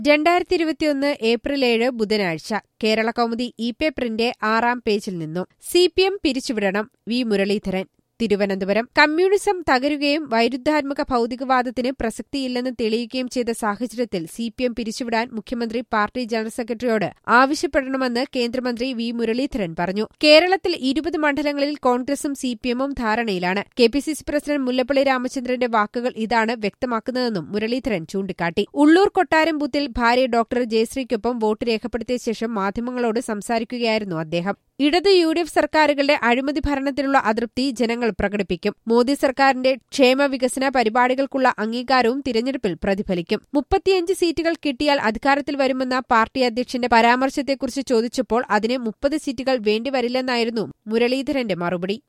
രണ്ടായിരത്തി ഇരുപത്തിയൊന്ന് ഏപ്രിൽ ഏഴ് ബുധനാഴ്ച കേരള കൗമുദി ഇ പേപ്പറിന്റെ ആറാം പേജിൽ നിന്നും സി പി എം പിരിച്ചുവിടണം വി മുരളീധരൻ തിരുവനന്തപുരം കമ്മ്യൂണിസം തകരുകയും വൈരുദ്ധാത്മക ഭൌതികവാദത്തിന് പ്രസക്തിയില്ലെന്ന് തെളിയിക്കുകയും ചെയ്ത സാഹചര്യത്തിൽ സി പി എം പിരിച്ചുവിടാൻ മുഖ്യമന്ത്രി പാർട്ടി ജനറൽ സെക്രട്ടറിയോട് ആവശ്യപ്പെടണമെന്ന് കേന്ദ്രമന്ത്രി വി മുരളീധരൻ പറഞ്ഞു കേരളത്തിൽ ഇരുപത് മണ്ഡലങ്ങളിൽ കോൺഗ്രസും സി പി എമ്മും ധാരണയിലാണ് K P C C president Mullappally രാമചന്ദ്രന്റെ വാക്കുകൾ ഇതാണ് വ്യക്തമാക്കുന്നതെന്നും മുരളീധരൻ ചൂണ്ടിക്കാട്ടി ഉള്ളൂർ കൊട്ടാരം ബൂത്തിൽ ഭാര്യ ഡോക്ടർ ജയശ്രീക്കൊപ്പം വോട്ട് രേഖപ്പെടുത്തിയ ശേഷം മാധ്യമങ്ങളോട് സംസാരിക്കുകയായിരുന്നു അദ്ദേഹം ഇടത് യു ഡി എഫ് സർക്കാരുകളുടെ അഴിമതി ഭരണത്തിലുള്ള അതൃപ്തി ജനങ്ങൾ പ്രകടിപ്പിക്കും മോദി സർക്കാരിന്റെ ക്ഷേമ വികസന പരിപാടികൾക്കുള്ള അംഗീകാരവും തിരഞ്ഞെടുപ്പിൽ പ്രതിഫലിക്കും മുപ്പത്തിയഞ്ച് സീറ്റുകൾ കിട്ടിയാൽ അധികാരത്തിൽ വരുമെന്ന പാർട്ടി അധ്യക്ഷന്റെ പരാമർശത്തെക്കുറിച്ച് ചോദിച്ചപ്പോൾ അതിന് മുപ്പത് സീറ്റുകൾ വേണ്ടിവരില്ലെന്നായിരുന്നു മുരളീധരന്റെ മറുപടി